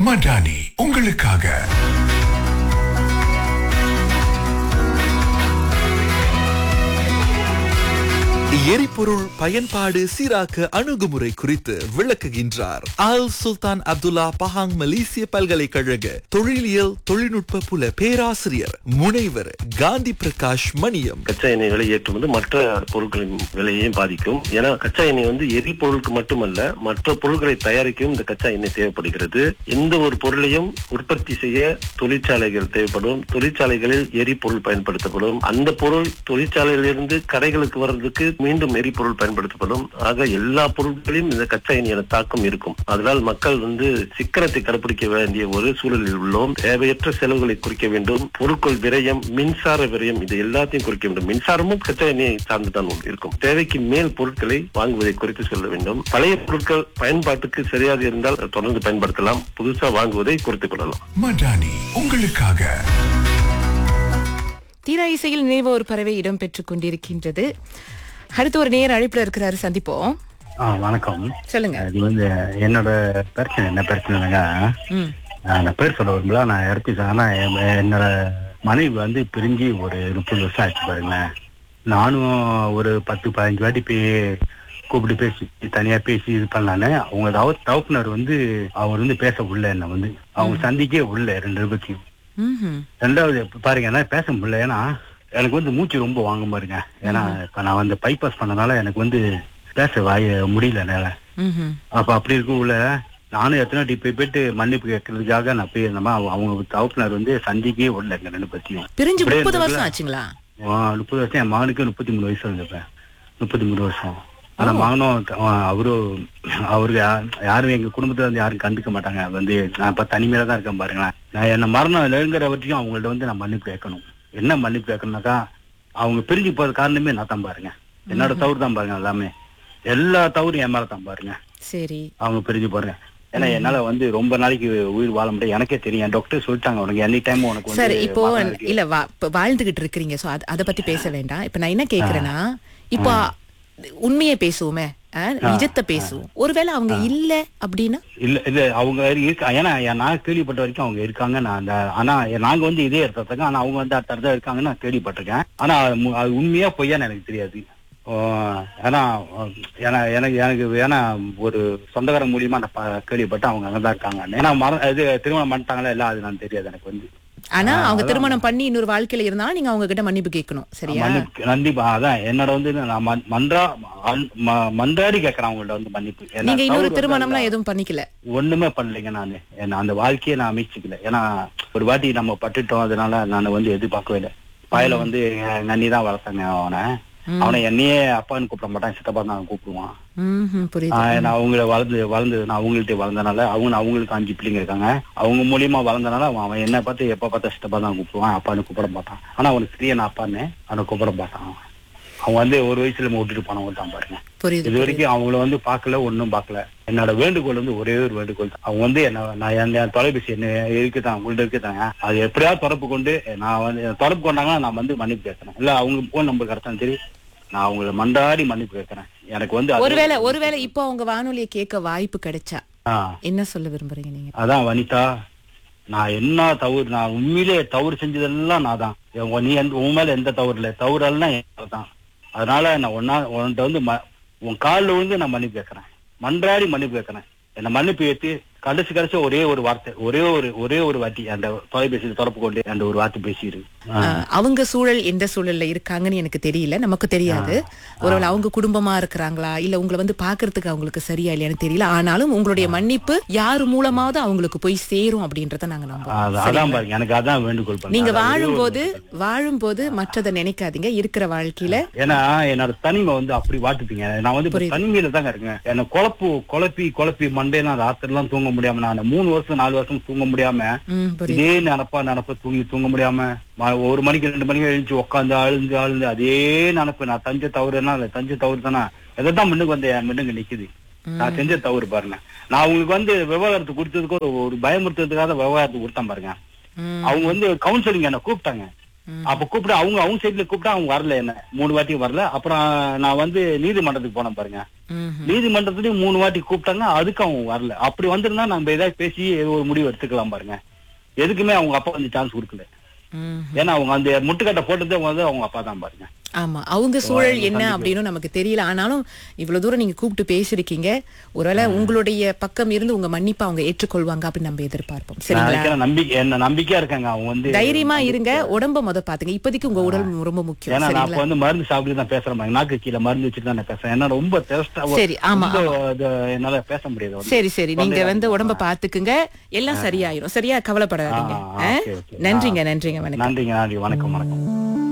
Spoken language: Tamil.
மடானி உங்களுக்காக எரிபொருள் பயன்பாடு சீராக்க அணுகுமுறை குறித்து விளக்குகின்றார் ஆல் சுல்தான் அப்துல்லா பஹாங் மலேசிய பல்கலைக்கழக தொழிலியல் தொழில்நுட்ப புல பேராசிரியர் முனைவர் காந்தி பிரகாஷ் மணியம் கச்சா எண்ணெய் விலை ஏற்றுமதி மற்ற பொருட்களின் விலையையும் பாதிக்கும் ஏன்னா கச்சா எண்ணெய் வந்து எரிபொருளுக்கு மட்டுமல்ல மற்ற பொருட்களை தயாரிக்கவும் இந்த கச்சா எண்ணெய் தேவைப்படுகிறது எந்த ஒரு பொருளையும் உற்பத்தி செய்ய தொழிற்சாலைகள் தேவைப்படும் தொழிற்சாலைகளில் எரிபொருள் பயன்படுத்தப்படும் அந்த பொருள் தொழிற்சாலையிலிருந்து கடைகளுக்கு வர்றதுக்கு மீண்டும் எரிபொருள் பயன்படுத்தப்படும் ஆக எல்லா பொருட்களையும் இந்த கச்சா எண்ணெயோட தாக்கம் இருக்கும் அதனால் மக்கள் வந்து சிக்கனத்தை கடைபிடிக்க வேண்டிய ஒரு சூழலில் உள்ளோம் தேவையற்ற செலவுகளை குறைக்க வேண்டும் பொருட்கள் விரயம் மின்சார விரயம் இது எல்லாத்தையும் குறைக்க வேண்டும் மின்சாரமும் கச்சா எண்ணெயை சார்ந்துதான் இருக்கும் தேவைக்கு மேல் பொருட்களை வாங்குவதை குறைத்து சொல்ல வேண்டும் பழைய பொருட்கள் பயன்பாட்டுக்கு சரியாக இருந்தால் தொடர்ந்து பயன்படுத்தலாம் புதுசா வாங்குவதை குறைத்துக் கொள்ளலாம் மடானி உங்களுக்காக தீரா இசையில் நினைவு ஒரு பறவை இடம் பெற்றுக் கொண்டிருக்கின்றது அடுத்து ஒரு நேர் அழைப்புல இருக்கிறாரு சந்திப்போம் ஆ வணக்கம் சொல்லுங்க இது வந்து என்னோட பிரச்சனை என்ன பிரச்சனைங்க ம் நான் பேர் சொல்ல விரும்பல நான் இறப்பிச்சேன் ஆனா என்- என்னோட மனைவி வந்து பிரிஞ்சு ஒரு முப்பது வருஷம் ஆச்சு பாருங்க நானும் ஒரு பத்து பதினஞ்சு வாட்டி போய் கூப்பிட்டு பேசி தனியா பேசி இது பண்ணலான்னு அவங்க தவ தவப்புனர் வந்து அவர் வந்து பேச உள்ள என்ன வந்து அவங்க சந்திக்கே உள்ள ரெண்டு பேர்த்தையும் ம்ஹும். ரெண்டாவது இப்ப பாருங்க என்ன பேச முடியல ஏன்னா எனக்கு வந்து மூச்சு ரொம்ப வாங்க பாருங்க ஏன்னா இப்ப நான் வந்து பைபாஸ் பண்ணனால எனக்கு வந்து பேச வாய முடியல என்னால ம்ஹும். அப்ப அப்படி இருக்கக்குள்ள நானும் எத்தனை வாட்டி போய் போயிட்டு மன்னிப்பு கேட்கறதுக்காக நான் போய் இருந்தேன் அவங்க தவப்பினர் வந்து சந்திக்கவே விடல எங்க ரெண்டு பத்தியும் பிரிஞ்சு அப்படியே முப்பது இருந்ததுல- வருஷம் ஆச்சுங்களா முப்பது வருஷம் என் மகனுக்கு முப்பத்தி மூணு வயசு இருந்தப்ப முப்பத்தி மூணு வருஷம் ஆனா மகனும் த- அவரும் அவரு யா- யாரும் எங்க குடும்பத்துல வந்து யாரும் கண்டுக்க மாட்டாங்க வந்து நான் இப்ப தனிமையில தான் இருக்கேன் பாருங்களேன் நான் என்ன மரணம் நெருங்குற வரைக்கும் அவங்கள்ட்ட வந்து நான் மன்னிப்பு கேட்கணும் என்ன மன்னிப்பு கேட்கணும்னாக்கா அவங்க பிரிஞ்சு போற காரணமே நான் தான் பாருங்க என்னோட தவறு தான் பாருங்க எல்லாமே எல்லா தவறும் என் மேல தான் பாருங்க சரி அவங்க பிரிஞ்சு போறேன் ஏன்னா என்னால வந்து ரொம்ப நாளைக்கு உயிர் வாழ முடியாது எனக்கே தெரியும் டாக்டர் சொல்லிட்டாங்க உனக்கு எனி டைம் உனக்கு வந்து சரி இப்போ மரணம் இருக்கு. இல்ல வா- இப்ப வாழ்ந்துகிட்டு இருக்கிறீங்க சோ அத பத்தி பேச வேண்டாம் இப்ப நான் என்ன கேக்குறேன்னா இப்போ உண்மையை பேசுவோமே ஆ, நிஜத்தை பேசுவோம் ஒருவேளை அவங்க இல்ல அப்படின்னா இல்ல இது அவங்க இருக்கா ஏன்னா என் நான் கேள்விப்பட்ட வரைக்கும் அவங்க இருக்காங்க நான் அந்த ஆனா நாங்க வந்து இதே இடத்துல ஆனா அவங்க வந்து அடுத்த இடத்துல இருக்காங்கன்னு நான் கேள்விப்பட்டிருக்கேன் ஆனா அது மு- அது உண்மையா பொய்யான்னு எனக்கு தெரியாது ஓ, ஏன்னா ஏன்னா எனக்கு எனக்கு ஏன்னா ஒரு சொந்தக்காரன் மூலியமா நான் ப- கேள்விப்பட்டேன் அவங்க அங்கதான் இருக்காங்க ஏன்னா மர இது திருமணம் பண்ணிட்டாங்களா இல்ல அது நான் தெரியாது எனக்கு வந்து ஆனா அவங்க திருமணம் பண்ணி இன்னொரு வாழ்க்கையில இருந்தாலும் நீங்க அவங்க கிட்ட மன்னிப்பு கேட்கணும் சரியா மன்னிப்பு கண்டிப்பா அதான் என்னோட வந்து நான் மன்- மன்றா மன்- ம- மன்றாடி கேட்கறேன் அவங்கள்ட்ட வந்து மன்னிப்பு ஏன்னா நீங்க இன்னொரு தவறு வந்து திருமணம்லாம் எதுவும் பண்ணிக்கல ஒண்ணுமே பண்ணலைங்க நானு என்ன அந்த வாழ்க்கையை நான் அமைச்சிக்கல ஏன்னா ஒரு வாட்டி நம்ம பட்டுட்டோம் அதனால நான் வந்து எதிர்பார்க்கவே இல்லை பயல வந்து எங்க அண்ணி தான் வளர்த்தாங்க அவனை அவனை என்னையே அப்பான்னு கூப்பிட மாட்டான் சித்தப்பா தான் கூப்பிடுவான் ம்ஹும், புரியுது ஆஹ் நான் அவங்கள வளர்ந்து வளர்ந்து நான் அவங்கள்ட்ட வளர்ந்தனால அவங்க அவங்களுக்கு அஞ்சு பிள்ளைங்க இருக்காங்க அவங்க மூலியமா வளர்ந்தனால அவன் அவன் என்ன பார்த்து எப்ப பார்த்தா சித்தப்பா தான் கூப்பிடுவான் அப்பான்னு கூப்பிட மாட்டான் ஆனா அவனுக்கு தெரிய அப்பான்னு அவனை கூப்பிட மாட்டான் அவன். அவன் வந்து ஒரு வயசுல நம்ம விட்டுட்டு போனவங்க தான் பாருங்க புரியுது இது வரைக்கும் அவங்கள வந்து பார்க்கல ஒண்ணும் பார்க்கல என்னோட வேண்டுகோள் வந்து ஒரே ஒரு வேண்டுகோள் தான். அவங்க வந்து என்ன நான் என் என் தொலைபேசி என்ன இருக்குதான் உங்கள்ட்ட இருக்குதாங்க அது எப்படியாவது தொடர்பு கொண்டு நான் வந்து தொடர்பு கொண்டாங்கன்னா நான் வந்து மன்னிப்பு கேட்கறேன் இல்ல அவங்க போன் நம்பர் கிடைச்சாலும் சரி நான் அவங்கள மண்டாடி மன்னிப்பு கேட்கறேன் எனக்கு வந்து அது- ஒருவேளை ஒருவேளை இப்போ அவங்க வானொலியை கேட்க வாய்ப்பு கிடைச்சா ஆ, என்ன சொல்ல விரும்புறீங்க நீங்க அதான் வனிதா நான் என்ன தவறு நான் உண்மையிலே தவறு செஞ்சதெல்லாம் நான் தான் என் நீ எந்த உன் மேல எந்த தவறு இல்லை தவறு எல்லாம் என் தான் அதனால நான் ஒன்னா உன்கிட்ட வந்து ம- உன் காலில் விழுந்து நான் மன்னிப்பு கேட்கறேன் மன்றாடி மன்னிப்பு கேட்கறேன் என்ன மன்னிப்பு ஏத்து கடைசி கடைசி ஒரே ஒரு வார்த்தை ஒரே ஒரு ஒரே ஒரு வாட்டி அந்த தொலைபேசியில் தொடர்பு கொண்டு அந்த ஒரு வார்த்தை பேசிடு அஹ், அவங்க சூழல் எந்த சூழல்ல இருக்காங்கன்னு எனக்கு தெரியல நமக்கு தெரியாது ஒருவேளை அவங்க குடும்பமா இருக்கிறாங்களா இல்ல உங்களை வந்து பாக்குறதுக்கு அவங்களுக்கு சரியா இல்லையான்னு தெரியல ஆனாலும் உங்களுடைய மன்னிப்பு யார் மூலமாவது அவங்களுக்கு போய் சேரும் அப்படின்றத நாங்க நம்புறோம் அதான் அதான் பாருங்க எனக்கு அதான் வேண்டுகோள் பண்ணேன். நீங்க அதான் ஒரே ஒரு வாழும்போது வாழும்போது மற்றதை நினைக்காதீங்க இருக்கிற வாழ்க்கையில ஏன்னா என்னோட தனிமை வந்து அப்படி வாட்டுப்பீங்க நான் வந்து இப்ப புரியுது. தனிமையில தாங்க இருக்கேன் என்ன குழப்பு குழப்பி குழப்பி மண்டே நான் ராத்திரி எல்லாம் தூங்க முடியாம நான் மூணு வருஷம் நாலு வருஷம் தூங்க முடியாம ம் புரியுது இதே நினப்பா நினப்ப தூங்கி தூங்க முடியாம ம- ஒரு மணிக்கு ரெண்டு மணிக்கு எழுந்துச்சு உட்காந்து அழுந்து அழுந்து அதே நினப்பு நான் தஞ்ச தவறுனா இல்ல தஞ்ச தவறு தானே எதைத்தான் முன்னுக்கு வந்து என் முன்னுக்கு நிக்குது நான் செஞ்ச தவறு பாருங்க நான் உங்களுக்கு வந்து விவகாரத்தை கொடுத்ததுக்கு ஒரு- ஒரு பயமுறுத்துறதுக்காக விவகாரத்தை கொடுத்தேன் பாருங்க ம். அவங்க வந்து கவுன்சிலிங் என்ன கூப்பிட்டாங்க அப்ப கூப்பிட்டு அவங்க அவங்க சைட்ல கூப்பிட்டா அவங்க வரல என்ன மூணு வாட்டியும் வரல அப்புறம் நான் வந்து நீதிமன்றத்துக்கு போனேன் பாருங்க ம் நீதிமன்றத்துலயும் மூணு வாட்டி கூப்பிட்டாங்க அதுக்கு அவங்க வரல அப்படி வந்திருந்தா நம்ம ஏதாவது பேசி ஏதோ ஒரு முடிவு எடுத்துக்கலாம் பாருங்க எதுக்குமே அவங்க அப்பா வந்து சான்ஸ் கொடுக்கல ம் ஏன்னா அவங்க அந்த முட்டுக்கட்டை போட்டதே வந்து அவங்க அப்பா தான் பாருங்க ஆமா அவங்க சூழல் என்ன அப்படின்னு நமக்கு தெரியல ஆனாலும் இவ்வளவு தூரம் நீங்க கூப்பிட்டு பேசிருக்கீங்க ஒருவேளை உங்களுடைய பக்கம் இருந்து உங்க மன்னிப்பை அவங்க ஏற்றுக்கொள்வாங்க அப்படின்னு நம்ம எதிர்பார்ப்போம் நான் சரிங்களா நினைக்கிறேன் நம்பிக்கை என்ன நம்பிக்கையா இருக்காங்க அவங்க வந்து தைரியமா இருங்க உடம்ப முத பாத்துங்க இப்போதைக்கு உங்க உடல் ரொம்ப முக்கியம் ஏன்னா நான் சரிங்களா அப்ப வந்து மருந்து சாப்பிட்டு தான் பேசுறேன் பாருங்க. நாக்கு கீழே மருந்து வச்சுட்டு தான் நான் பேசுறேன் ஏன்னா ரொம்ப டெஸ்டா சரி, ஆமா, என்னால பேச முடியாது வந்து. சரி சரி நீங்க வந்து உடம்ப பாத்துக்குங்க எல்லாம் சரியாயிரும் சரியா கவலைப்படாதீங்க ஆ, ஆ, ஆ? okay, okay. நன்றிங்க நன்றிங்க வணக்கம் நன்றிங்க நன்றி வணக்கம் வணக்கம்